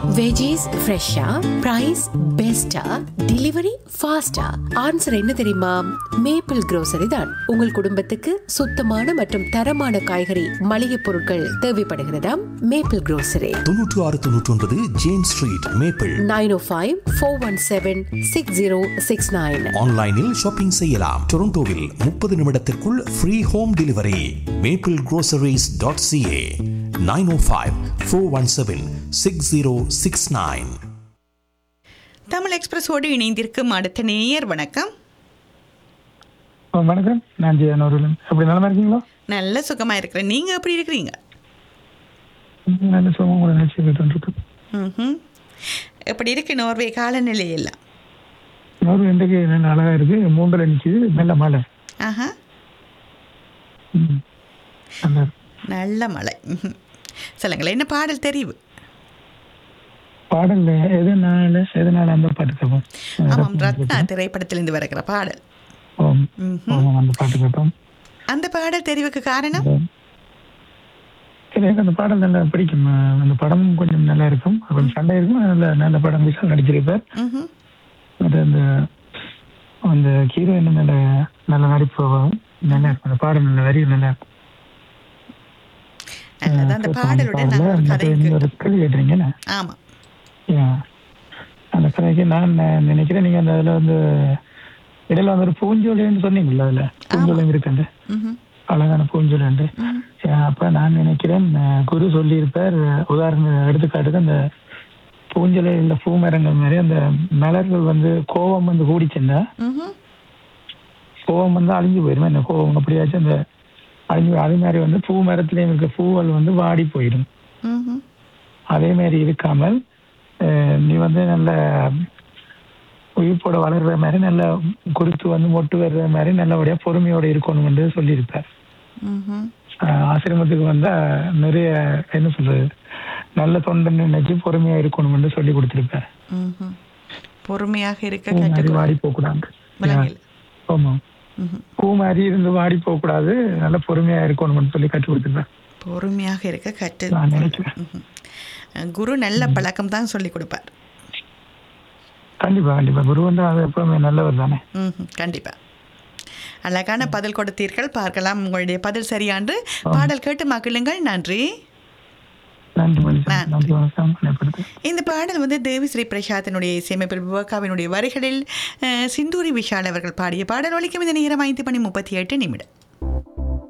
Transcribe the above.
Veggies ஃப்ரெஷ்ஷா price பெஸ்டா delivery ஃபாஸ்டா ஆன்சர் என்ன தெரியுமா மேப்பிள் grocery தான் உங்கள் குடும்பத்துக்கு சுத்தமான மற்றும் தரமான காய்கறி மளிகை பொருட்கள் தேவைப்படுகிறதா மேப்பிள் grocery தொன்னூற்று ஆறு தொன்னூற்றி ஒன்பது James street Maple nine O five four one seven six zero six nine ஆன்லைனில் ஷாப்பிங் செய்யலாம் டொரண்டோவில் முப்பது நிமிடத்திற்குள் free home delivery Maple groceries dot CA nine O five four one seven six zero six nine Tamil எக்ஸ்பிரஸோடு இணைந்திருக்கும் அடுத்த நேயர் வணக்கம் ஆ, வணக்கம் நான் ஜெயன் அவர்கள் அப்படி நலமா இருக்கீங்களா நல்ல சுகமா இருக்கிறேன் நீங்க எப்படி இருக்கிறீங்க ம், நல்ல சுகமாக உங்களை நினைச்சு கேட்டு ம்ஹும். எப்படி இருக்கு நோர்வே காலநிலை எல்லாம் இன்னொரு இன்றைக்கு நல்ல அழகா இருக்கு மூன்றில் நிற்கிது நல்ல மழை ஆஹா ம். நல்லா இருக்கு. நல்ல மழை ம்ஹும். சொல்லுங்களேன் என்ன பாடல் தெரிவு பாடல்ல எதனால எதனால அந்த பாட்டு கேட்போம் ஆமாம் ரத்னா திரைப்படத்திலிருந்து வருகிற பாடல் ஓம் ம்ஹும். ஓம் அந்த பாட்டு கேட்போம் அந்த பாடல் தெரிவுக்கு காரணம் சரி எனக்கு அந்த பாடல் நல்லா பிடிக்கும் ஆ, அந்த படமும் கொஞ்சம் நல்லா இருக்கும் கொஞ்சம் சண்டை இருக்கும் நல்ல நல்ல படம் விஷால் நடிச்சிருப்பார் ம்ஹும். அது அந்த அந்த ஹீரோயின் நல்ல நல்ல நடிப்பு நல்லா இருக்கும் அந்த பாடல் நல்ல வரி நல்லா இருக்கும் நல்லது அந்த பாடலுடன் நாங்கள் ஒரு கதையும் நீங்க ஒரு கேட்டோம் கேள்வி கேட்டுறீங்கன்னு ஆமாம் அந்த கதைக்கு நான் ந- நினைக்கிறேன் நீங்க அந்த அதுல வந்து இடையில வந்து ஒரு பூஞ்சோலின்னு சொன்னீங்கல்ல அதுல பூஞ்சோலியம் இருக்குண்டு ம்ஹும். அழகான பூஞ்சோலிண்டு அப்ப நான் நினைக்கிறேன் அஹ், குரு சொல்லியிருப்பார் அஹ், உதாரணம் எடுத்துக்காட்டுக்கு அந்த பூஞ்சோலை உள்ள பூமரங்கள் மாதிரி அந்த மலர்கள் வந்து கோபம் வந்து கூடிச்சுன்னா ம்ஹும். கோவம் வந்து அழிஞ்சு போயிடும் என்ன கோவம் அப்படியாச்சும் அந்த அழிஞ்சு போய் அதே மாதிரி வந்து பூ மரத்துலயும் இருக்க பூவல் வந்து வாடி போயிடும் ம்ஹும். அதே மாதிரி இருக்காமல் அஹ், நீ வந்து நல்ல உயிர்ப்போட வளர்ற மாதிரி நல்ல குருத்து வந்து மொட்டு வர்ற மாதிரி நல்லபடியா பொறுமையோட இருக்கணும்னு சொல்லியிருப்பார் ம்ஹும். அஹ், ஆசிரமத்துக்கு வந்தா நிறைய என்ன சொல்றது நல்ல தொண்டன் நினைச்சு பொறுமையா இருக்கணும்னு சொல்லி கொடுத்திருப்பார் ம்ஹும். பொறுமையாக இருக்க பூ மாதிரி கற்றுக்கொள்ள வாடி போக கூடாது விலங்கில் ஆமா ம்ஹும். பூ மாதிரி இருந்து வாடி போக கூடாது நல்ல பொறுமையா இருக்கணும்னு சொல்லி கற்றுக் கொடுத்திருப்பார் பொறுமையாக இருக்க கற்று நான் நினைக்கிறேன் ம்ஹும். குரு நல்ல பழக்கம் தான் சொல்லி கொடுப்பார் கண்டிப்பா கண்டிப்பா குரு வந்து அது எப்பவுமே நல்லவர் தானே ம்ஹும். கண்டிப்பா அழகான பதில் கொடுத்தீர்கள் பார்க்கலாம் உங்களுடைய பதில் சரியான்று பாடல் கேட்டு மகிழுங்கள் நன்றி நன்றி மனுஷன் நன்றி வணக்கம் நினைப்படுத்து இந்த பாடல் வந்து தேவி ஸ்ரீ பிரசாத்தினுடைய இசையமைப்பில் விவகாவினுடைய வரிகளில் அஹ், சிந்தூரி விஷால் அவர்கள் பாடிய பாடல் ஒலிக்கும் இந்த நேரம் ஐந்து மணி முப்பத்தி எட்டு நிமிடம்